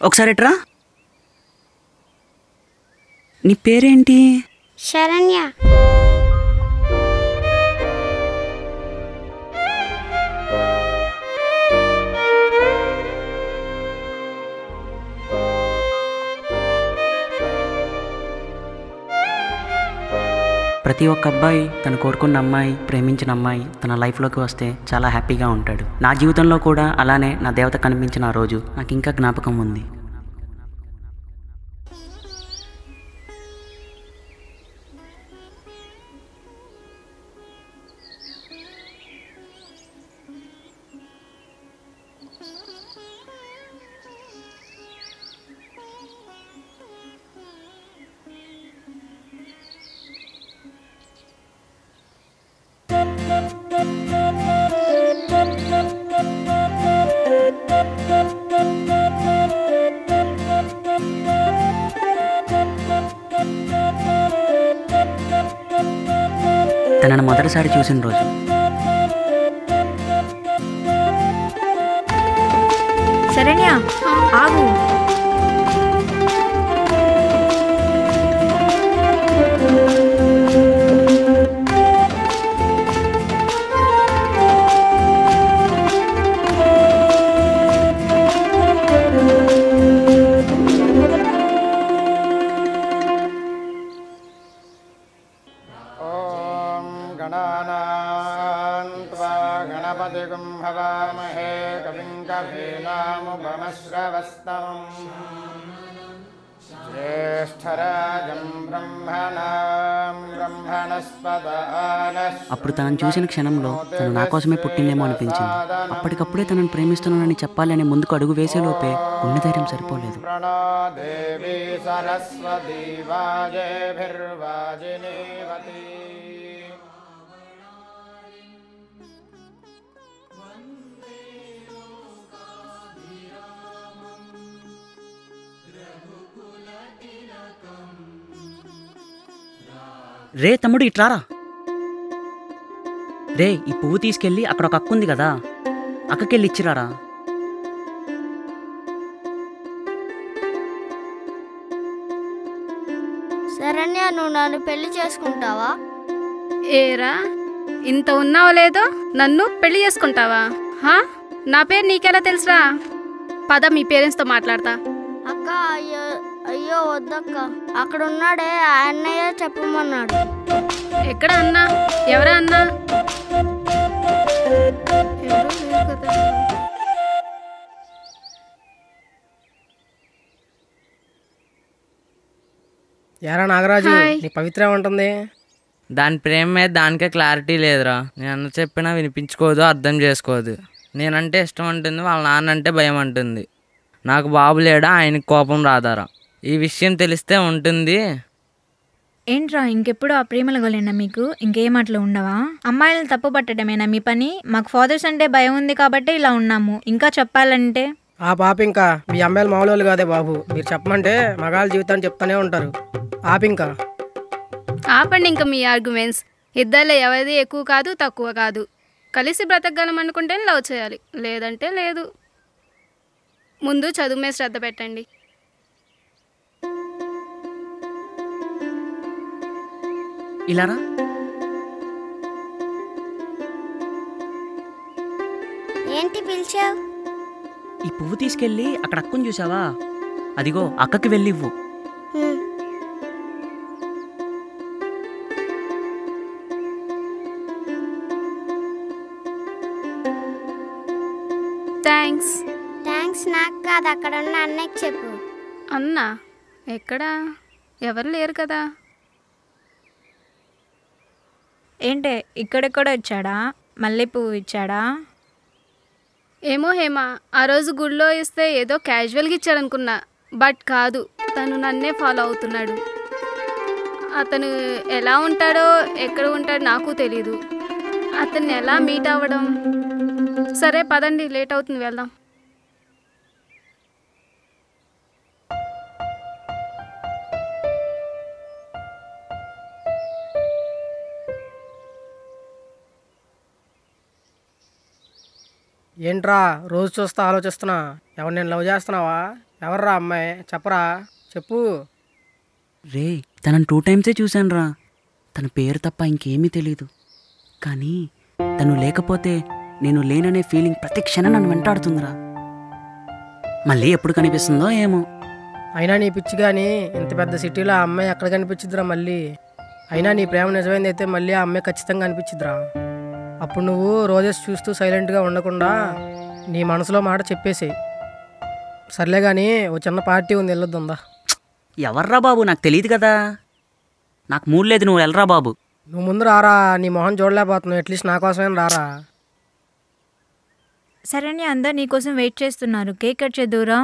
ఒకసారి ఎట్రా నీ పేరేంటి శరణ్య ప్రతి ఒక్క అబ్బాయి తను కోరుకున్న అమ్మాయి ప్రేమించిన అమ్మాయి తన లైఫ్లోకి వస్తే చాలా హ్యాపీగా ఉంటాడు నా జీవితంలో కూడా అలానే నా దేవత కనిపించిన ఆ రోజు నాకు ఇంకా జ్ఞాపకం ఉంది తనను మొదటిసారి చూసిన రోజు శరణ్య ఆగు ॐ गणानान्त्वा गणपतिगुं हवामहे कविं कवीनामुपमश्रवस्तमम् ज्येष्ठराजं ब्रह्मणां ब्रह्मणस्पद అప్పుడు తనను చూసిన క్షణంలో తను నా కోసమే పుట్టిందేమో అనిపించింది అప్పటికప్పుడే తనను ప్రేమిస్తున్నానని చెప్పాలి అని ముందుకు అడుగు వేసేలోపే గుండె ధైర్యం సరిపోలేదు प्रणो देवी सरस्वती वाजेभिर्वाजिनीवती రే తమ్ముడు ఇట్రారా రే ఈ పువ్వు తీసుకెళ్ళి అక్కడ ఒక అక్క ఉంది కదా అక్కకెళ్ళి ఇచ్చిరారా శరణ్య నువ్వు నన్ను పెళ్లి చేసుకుంటావా ఏరా ఇంత ఉన్నావో లేదో నన్ను పెళ్లి చేసుకుంటావా హా నా పేరు నీకెలా తెలుసురా పద మీ పేరెంట్స్తో మాట్లాడతా అక్క అయ్యో అయ్యో వద్దక్క అక్కడ ఉన్నాడే ఆ అన్నయ్య చెప్పమన్నాడు ఎక్కడ అన్నా ఎవరా అన్నా ఎవరూ లేరు కదా. ఎరా నాగరాజు హాయ్. నీ పవిత్ర ఉంటుంది దాని ప్రేమ మీద దానికే క్లారిటీ లేదురా నేను అన్న చెప్పినా వినిపించుకోదు అర్థం చేసుకోదు నేనంటే ఇష్టం అంటుంది వాళ్ళ నాన్న అంటే భయం అంటుంది నాకు బాబు లేడా ఆయనకి కోపం రాదారా ఈ విషయం తెలిస్తే ఉంటుంది ఏంట్రా ఇంకెప్పుడు ఆ ప్రేమల గోలేనా మీకు ఇంకేం అట్లా ఉండవా అమ్మాయిలను తప్పు పట్టడమేనా మీ పని మాకు ఫాదర్స్ అంటే భయం ఉంది కాబట్టి ఇలా ఉన్నాము ఇంకా చెప్పాలంటే ఆ పాప ఇంకా మీ అమ్మాయిలు మామూలు కాదే బాబు మీరు చెప్పమంటే మగాళ్ళ జీవితాన్ని చెప్తానే ఉంటారు ఆపింకా ఆపండి ఇంకా మీ ఆర్గ్యుమెంట్స్ ఇద్దరిలో ఎవరిది ఎక్కువ కాదు తక్కువ కాదు కలిసి బ్రతకగలం అనుకుంటేనే లవ్ చేయాలి లేదంటే లేదు ముందు చదువు మీద శ్రద్ధ పెట్టండి ఇలారా ఏంటి పిలిచావు ఈ పువ్వు తీసుకెళ్ళి అక్కడ అక్కను చూసావా అదిగో అక్కకి వెళ్ళి ఇవ్వు థ్యాంక్స్ థ్యాంక్స్ నాకు కాదు అక్కడ ఉన్న అన్నయ్యకి చెప్పు అన్నా ఎక్కడా ఎవరు లేరు కదా ఏంటే ఇక్కడెక్కడ వచ్చాడా మళ్ళీ పువ్వు ఇచ్చాడా ఏమో హేమ ఆ రోజు గుడిలో ఇస్తే ఏదో క్యాజువల్గా ఇచ్చాడనుకున్నా బట్ కాదు తను నన్నే ఫాలో అవుతున్నాడు అతను ఎలా ఉంటాడో ఎక్కడ ఉంటాడో నాకు తెలీదు అతన్ని ఎలా మీట్ అవ్వడం సరే పదండి లేట్ అవుతుంది వెళ్దాం ఏంట్రా రోజు చూస్తా ఆలోచిస్తున్నా ఎవరు నేను లవ్ చేస్తున్నావా ఎవర్రా అమ్మాయి చెప్పరా చెప్పు రే తనని టూ టైమ్సే చూశాను రా తన పేరు తప్ప ఇంకేమీ తెలీదు కానీ తను లేకపోతే నేను లేననే ఫీలింగ్ ప్రతి క్షణం నన్ను వెంటాడుతుందిరా మళ్ళీ ఎప్పుడు కనిపిస్తుందో ఏమో అయినా నీ పిచ్చి కానీ ఇంత పెద్ద సిటీలో ఆ అమ్మాయి ఎక్కడ కనిపించిద్దిరా మళ్ళీ అయినా నీ ప్రేమ నిజమైంది అయితే మళ్ళీ ఆ అమ్మాయి ఖచ్చితంగా కనిపించిద్దిరా అప్పుడు నువ్వు రోజెస్ చూస్తూ సైలెంట్గా ఉండకుండా నీ మనసులో మాట చెప్పేసేయి సర్లే కానీ ఓ చిన్న పార్టీ ఉంది వెళ్ళొద్దా ఎవర్రా బాబు నాకు తెలియదు కదా నాకు మూడు లేదు నువ్వు వెళ్ళరా బాబు నువ్వు ముందు రారా నీ మొహం చూడలేకపోతున్నావు అట్లీస్ట్ నా కోసమైనా రారా శరణ్య అందరు నీకోసం వెయిట్ చేస్తున్నారు కేక్ కట్ చేద్దురా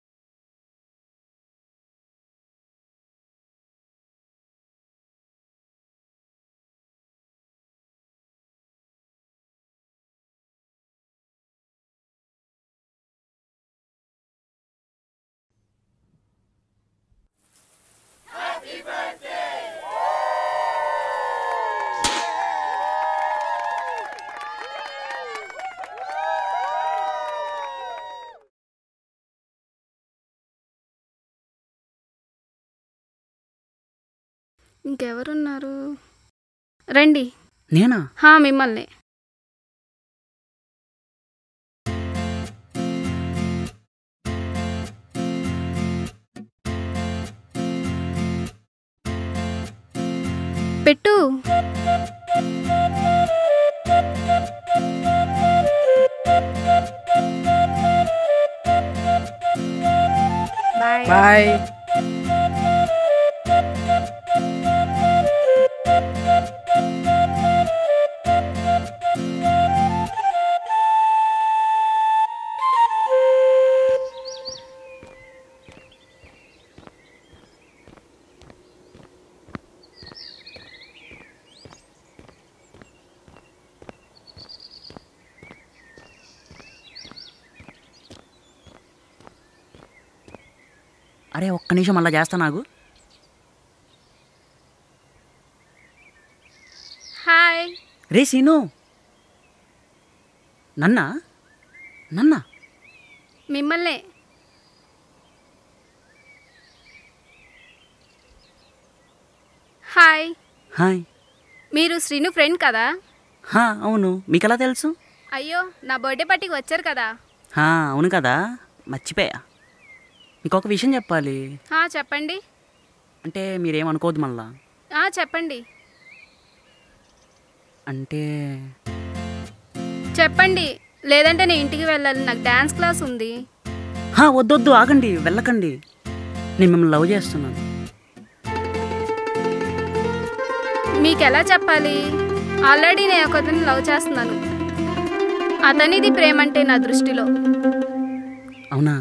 ఇంకెవరున్నారు రండి నేనా హా మిమ్మల్ని పెట్టు బాయ్ బాయ్ అరే ఒక్క నిమిషం మళ్ళీ చేస్తా నాకు హాయ్ రే సీను నన్నా నన్నా మిమ్మల్నే హాయ్ హాయ్ మీరు శ్రీను ఫ్రెండ్ కదా హా అవును మీకు ఎలా తెలుసు అయ్యో నా బర్త్డే పార్టీకి వచ్చారు కదా హా అవును కదా మర్చిపోయా మీకు ఒక విషయం చెప్పాలి హా, చెప్పండి అంటే మీరేమనుకోవద్దు మళ్ళా ఆ, చెప్పండి అంటే చెప్పండి లేదంటే నేను ఇంటికి వెళ్ళాలి నాకు డ్యాన్స్ క్లాస్ ఉంది హా వద్దొద్దు ఆగండి వెళ్ళకండి నేను మిమ్మల్ని లవ్ చేస్తున్నాను మీకు ఎలా చెప్పాలి ఆల్రెడీ నేను ఒకరిని లవ్ చేస్తున్నాను అతనిది ప్రేమ అంటే నా దృష్టిలో అవునా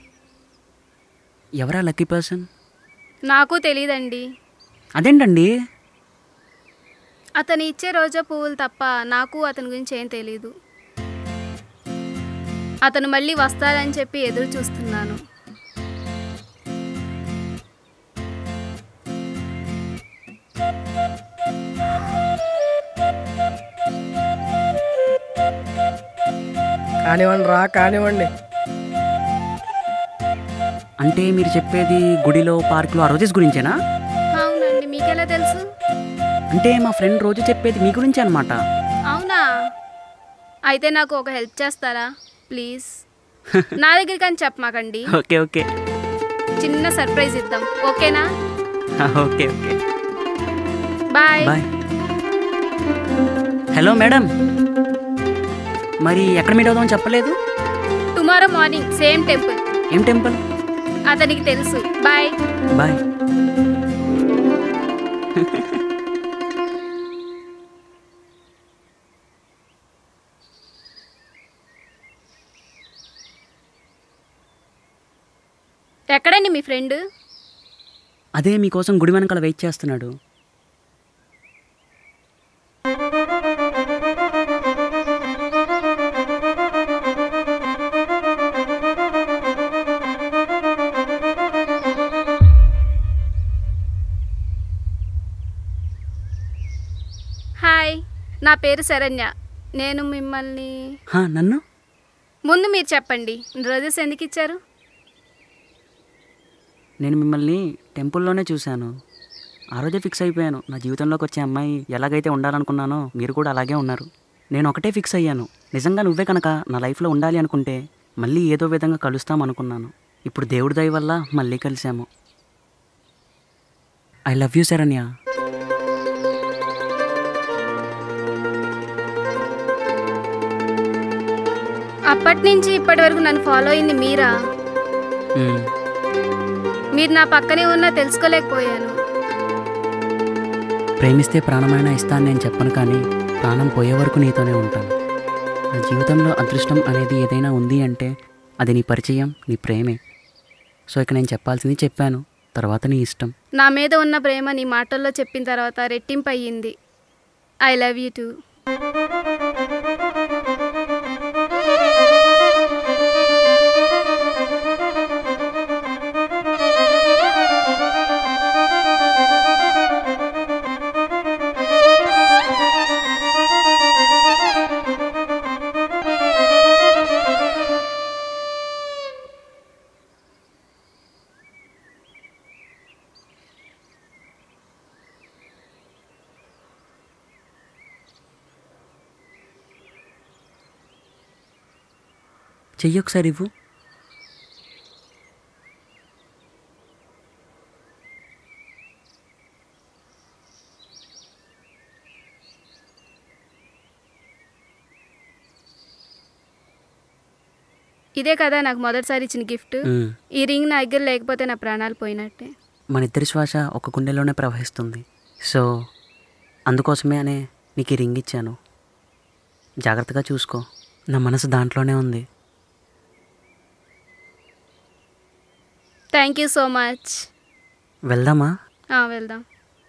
ఎవరా లక్కీ పర్సన్ నాకు తెలియదండి అదేంటండి అతను ఇచ్చే రోజా పువ్వులు తప్ప నాకు అతని గురించి ఏం తెలీదు అతను మళ్ళీ వస్తాడని చెప్పి ఎదురు చూస్తున్నాను కానివ్వండి రా కానివ్వండి అంటే మీరు చెప్పేది గుడిలో పార్కులో ఆ రోజెస్ గురించేనా అవునండి మీకెలా తెలుసు అంటే మా ఫ్రెండ్ రోజు చెప్పేది మీ గురించి అనమాట అవునా అయితే నాకు ఒక హెల్ప్ చేస్తారా ప్లీజ్ నా దగ్గరికి అని చెప్పమాకండి ఓకే ఓకే చిన్న సర్ప్రైజ్ ఇద్దాం ఓకేనా okay okay bye bye hello madam మరి ఎక్కడ మీట్ అవుదామని చెప్పలేదు టుమారో మార్నింగ్ సేమ్ టెంపుల్ ఏం టెంపుల్ అతనికి తెలుసు బాయ్ బాయ్ ఎక్కడండి మీ ఫ్రెండ్ అదే మీకోసం గుడి వెనకాల వెయిట్ చేస్తున్నాడు హాయ్ నా పేరు శరణ్య నేను మిమ్మల్ని హా నన్ను ముందు మీరు చెప్పండి రోజెస్ ఎందుకు ఇచ్చారు నేను మిమ్మల్ని టెంపుల్లోనే చూశాను ఆ రోజే ఫిక్స్ అయిపోయాను నా జీవితంలోకి వచ్చే అమ్మాయి ఎలాగైతే ఉండాలనుకున్నానో మీరు కూడా అలాగే ఉన్నారు నేను ఒకటే ఫిక్స్ అయ్యాను నిజంగా నువ్వే కనుక నా లైఫ్లో ఉండాలి అనుకుంటే మళ్ళీ ఏదో విధంగా కలుస్తాం అనుకున్నాను ఇప్పుడు దేవుడి దయ వల్ల మళ్ళీ కలిసాము ఐ లవ్ యూ శరణ్య అప్పటి నుంచి ఇప్పటి వరకు నన్ను ఫాలో అయింది మీరా మ్మ్. మీరు నా పక్కనే ఉన్నా తెలుసుకోలేకపోయాను ప్రేమిస్తే ప్రాణమైనా ఇస్తాను నేను చెప్పను కానీ ప్రాణం పోయే వరకు నీతోనే ఉంటాను నా జీవితంలో అదృష్టం అనేది ఏదైనా ఉంది అంటే అది నీ పరిచయం నీ ప్రేమే సో ఇక నేను చెప్పాల్సింది చెప్పాను తర్వాత నీ ఇష్టం నా మీద ఉన్న ప్రేమ నీ మాటల్లో చెప్పిన తర్వాత రెట్టింపు అయ్యింది ఐ లవ్ యూ టూ చెయ్యి ఒకసారి ఇవ్వు ఇదే కదా నాకు మొదటిసారి ఇచ్చిన గిఫ్ట్ మ్మ్. ఈ రింగ్ నా దగ్గర లేకపోతే నా ప్రాణాలు పోయినట్టే మన ఇద్దరి శ్వాస ఒక గుండెలోనే ప్రవహిస్తుంది సో అందుకోసమే అనే నీకు ఈ రింగ్ ఇచ్చాను జాగ్రత్తగా చూసుకో నా మనసు దాంట్లోనే ఉంది థ్యాంక్ యూ సో మచ్ వెళ్దామా వెళ్దాం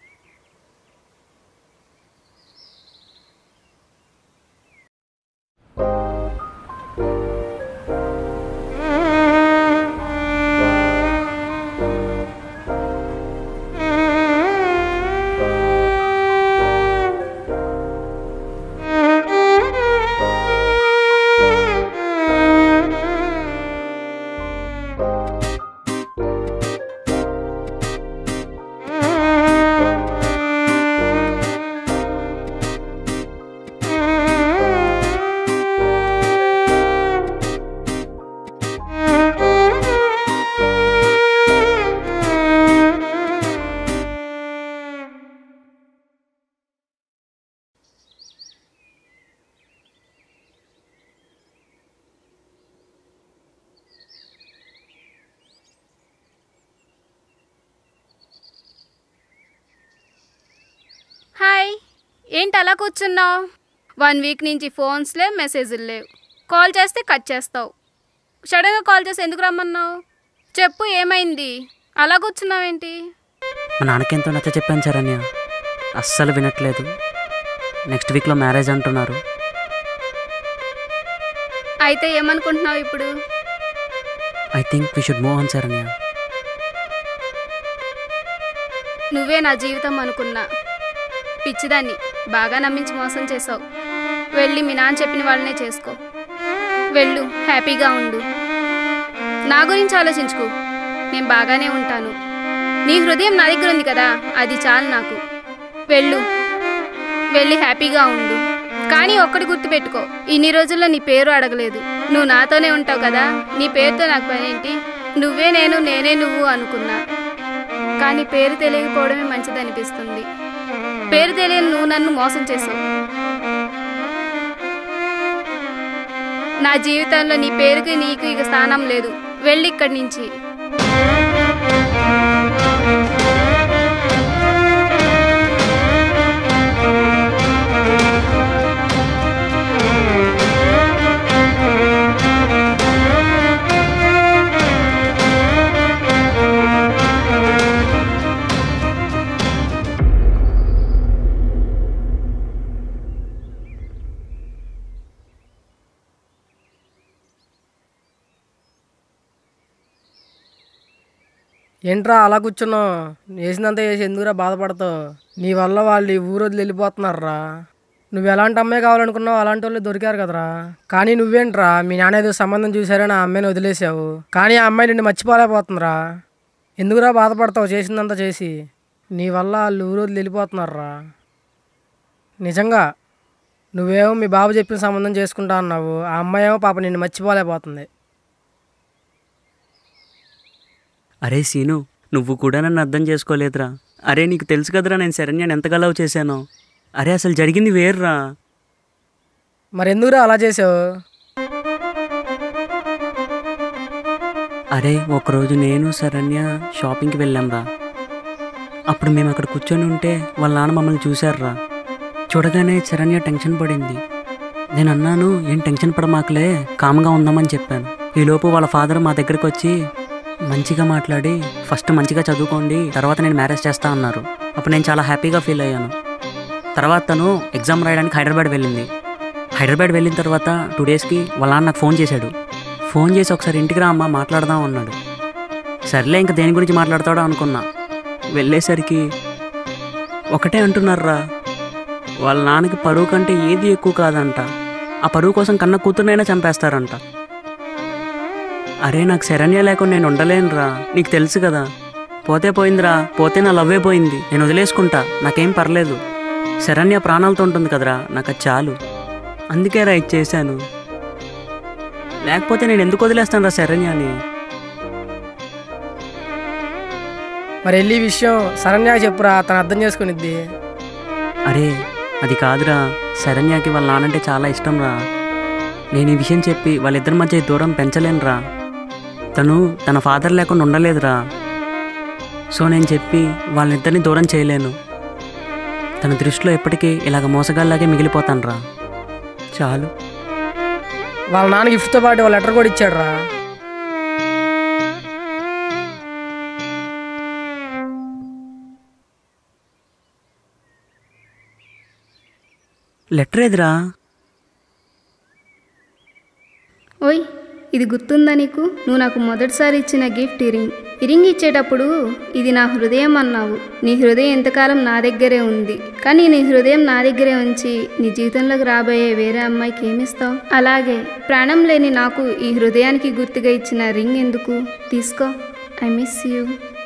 హాయ్ ఏంటి అలా కూర్చున్నావు వన్ వీక్ నుంచి ఫోన్స్ లేవు మెసేజ్లు లేవు కాల్ చేస్తే కట్ చేస్తావు సడన్గా కాల్ చేసి ఎందుకు రమ్మన్నావు చెప్పు ఏమైంది అలా కూర్చున్నావేంటి మా నాన్నకి ఎంతో నచ్చ చెప్పాను శరణ్య అస్సలు వినట్లేదు నెక్స్ట్ వీక్లో మ్యారేజ్ అంటున్నారు అయితే ఏమనుకుంటున్నావు ఇప్పుడు I think we should move on Saranya నువ్వే నా జీవితం అనుకున్నా పిచ్చిదాన్ని బాగా నమ్మించి మోసం చేసావు వెళ్ళి మీ నాన్న చెప్పిన వాళ్ళనే చేసుకో వెళ్ళు హ్యాపీగా ఉండు నా గురించి ఆలోచించుకు నేను బాగానే ఉంటాను నీ హృదయం నా దగ్గర ఉంది కదా అది చాలు నాకు వెళ్ళు వెళ్ళి హ్యాపీగా ఉండు కానీ ఒక్కటి గుర్తుపెట్టుకో ఇన్ని రోజుల్లో నీ పేరు అడగలేదు నువ్వు నాతోనే ఉంటావు కదా నీ పేరుతో నాకు పనేంటి నువ్వే నేను నేనే నువ్వు అనుకున్నా కానీ పేరు తెలియకపోవడమే మంచిదనిపిస్తుంది పేరు తెలియని నువ్వు నన్ను మోసం చేసావు నా జీవితంలో నీ పేరుకి నీకు ఇక స్థానం లేదు వెళ్ళి ఇక్కడి నుంచి ఏంట్రా అలా కూర్చున్నావు వేసినంత వేసి ఎందుకురా బాధపడతావు నీ వల్ల వాళ్ళు ఈ ఊరు వదిలి వెళ్ళిపోతున్నారా నువ్వు ఎలాంటి అమ్మాయి కావాలనుకున్నావు అలాంటి వాళ్ళు దొరికారు కదరా కానీ నువ్వేంట్రా మీ నాన్న ఏదో సంబంధం చూసారని ఆ అమ్మాయిని వదిలేసావు కానీ ఆ అమ్మాయి నిన్ను మర్చిపోలేకపోతుందిరా ఎందుకురా బాధపడతావు చేసిందంతా చేసి నీ వల్ల వాళ్ళు ఊరు వదిలి వెళ్ళిపోతున్నారురా నిజంగా నువ్వేమో మీ బాబు చెప్పిన సంబంధం చేసుకుంటా అన్నావు ఆ అమ్మాయి ఏమో పాప నిన్ను మర్చిపోలేకపోతుంది అరే సీను నువ్వు కూడా నన్ను అర్థం చేసుకోలేదురా అరే నీకు తెలుసు కదరా నేను శరణ్యాన్ని ఎంత గలవ్ చేశానో అరే అసలు జరిగింది వేర్రా మరి ఎందుకురా అలా చేసావు అరే ఒకరోజు నేను శరణ్య షాపింగ్కి వెళ్ళాంరా అప్పుడు మేము అక్కడ కూర్చొని ఉంటే వాళ్ళ నాన్న మమ్మల్ని చూశారురా చూడగానే శరణ్య టెన్షన్ పడింది నేను అన్నాను ఏం టెన్షన్ పడమాకలే కామ్గా ఉందామని చెప్పాను ఈలోపు వాళ్ళ ఫాదర్ మా దగ్గరికి వచ్చి మంచిగా మాట్లాడి ఫస్ట్ మంచిగా చదువుకోండి తర్వాత నేను మ్యారేజ్ చేస్తా అన్నారు అప్పుడు నేను చాలా హ్యాపీగా ఫీల్ అయ్యాను తర్వాత తను ఎగ్జామ్ రాయడానికి హైదరాబాద్ వెళ్ళింది హైదరాబాద్ వెళ్ళిన తర్వాత టూ డేస్కి వాళ్ళ నాన్న నాకు ఫోన్ చేశాడు ఫోన్ చేసి ఒకసారి ఇంటికి రా అమ్మా మాట్లాడదాం అన్నాడు సర్లే ఇంకా దేని గురించి మాట్లాడతాడో అనుకున్నా వెళ్ళేసరికి ఒకటే అంటున్నారా వాళ్ళ నాన్నకి పరువు కంటే ఏది ఎక్కువ కాదంట ఆ పరువు కోసం కన్న కూతురునైనా చంపేస్తారంట అరే నాకు శరణ్య లేకుండా నేను ఉండలేనురా నీకు తెలుసు కదా పోతే పోయిందిరా పోతే నా లవ్వే పోయింది నేను వదిలేసుకుంటా నాకేం పర్లేదు శరణ్య ప్రాణాలతో ఉంటుంది కదరా నాకు అది చాలు అందుకే రా ఇది చేశాను లేకపోతే నేను ఎందుకు వదిలేస్తాను రా శరణ్యాని మరి వెళ్ళి ఈ విషయం శరణ్యాకి చెప్పురా తను అర్థం చేసుకునిద్ది అరే అది కాదురా శరణ్యకి వాళ్ళ నానంటే చాలా ఇష్టం రా నేను ఈ విషయం చెప్పి వాళ్ళిద్దరి మధ్య ఈ దూరం పెంచలేనురా తను తన ఫాదర్ లేకుండా ఉండలేదురా సో నేను చెప్పి వాళ్ళిద్దరిని దూరం చేయలేను తన దృష్టిలో ఎప్పటికీ ఇలాగ మోసగాళ్ళలాగే మిగిలిపోతాను రా చాలు వాళ్ళ నాన్న గిఫ్ట్తో పాటు వాళ్ళ లెటర్ కూడా ఇచ్చాడు రా లెటర్ ఏదిరా ఓయ్ ఇది గుర్తుందా నీకు నువ్వు నాకు మొదటిసారి ఇచ్చిన గిఫ్ట్ ఇరింగ్ ఇరింగ్ ఇచ్చేటప్పుడు ఇది నా హృదయం అన్నావు నీ హృదయం ఎంతకాలం నా దగ్గరే ఉంది కానీ నీ హృదయం నా దగ్గరే ఉంచి నీ జీవితంలోకి రాబోయే వేరే అమ్మాయికి ఏమిస్తావు అలాగే ప్రాణం లేని నాకు ఈ హృదయానికి గుర్తుగా ఇచ్చిన రింగ్ ఎందుకు తీసుకో ఐ మిస్ యూ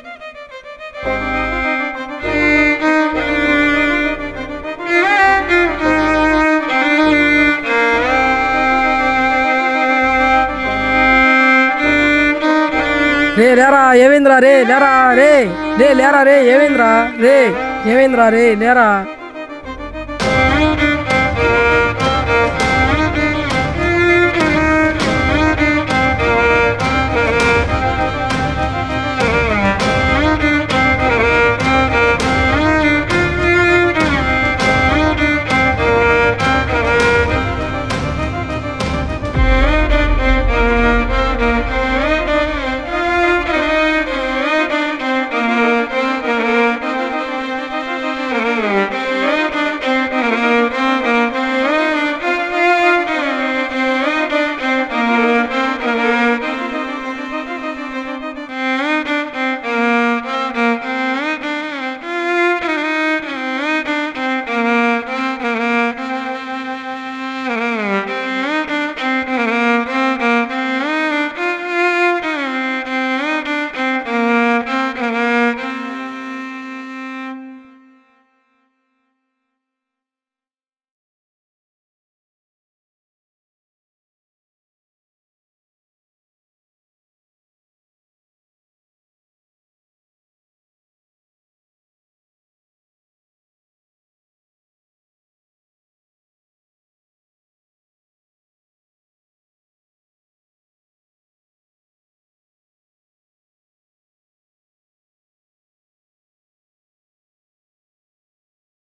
రే లేరా ఏమైందిరా రే లేరా రే రే లేరా రే ఏమైందిరా రే ఏమైందిరా రే లేరా